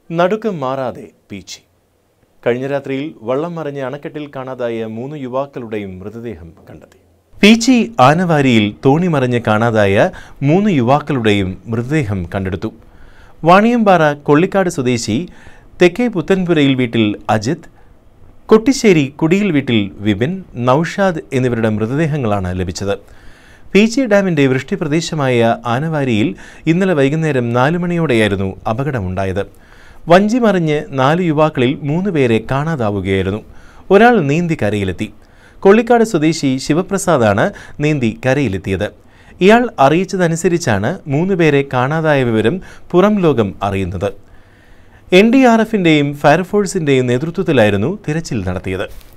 നടുക്കം മാറാതെ പീച്ചി കഴിഞ്ഞ രാത്രിയിൽ വള്ളം മറിഞ്ഞ് അണക്കെട്ടിൽ കാണാതായ മൂന്ന് യുവാക്കളുടെയും മൃതദേഹം കണ്ടെത്തി പീച്ചി ആനവാരിയിൽ തോണി മറിഞ്ഞ് കാണാതായ മൂന്ന് യുവാക്കളുടെയും മൃതദേഹം കണ്ടെടുത്തു വാണിയമ്പാറ കൊള്ളിക്കാട് സ്വദേശി തെക്കേ പുത്തൻപുരയിൽ വീട്ടിൽ അജിത് കൊട്ടിശ്ശേരി കുടിയിൽ വീട്ടിൽ വിപിൻ നൌഷാദ് എന്നിവരുടെ മൃതദേഹങ്ങളാണ് ലഭിച്ചത് പീച്ചി ഡാമിന്റെ വൃഷ്ടി പ്രദേശമായ ആനവാരിയിൽ ഇന്നലെ വൈകുന്നേരം നാലു മണിയോടെയായിരുന്നു അപകടമുണ്ടായത് വഞ്ചി മറിഞ്ഞ് നാല് യുവാക്കളിൽ മൂന്ന് പേരെ കാണാതാവുകയായിരുന്നു ഒരാൾ നീന്തി കരയിലെത്തി കൊള്ളിക്കാട് സ്വദേശി ശിവപ്രസാദാണ് നീന്തി കരയിലെത്തിയത് ഇയാൾ അറിയിച്ചതനുസരിച്ചാണ് മൂന്ന് പേരെ കാണാതായ വിവരം പുറം ലോകം അറിയുന്നത് എൻ ഡി ആർ എഫിൻ്റെയും ഫയർഫോഴ്സിൻ്റെയും നേതൃത്വത്തിലായിരുന്നു തിരച്ചിൽ നടത്തിയത്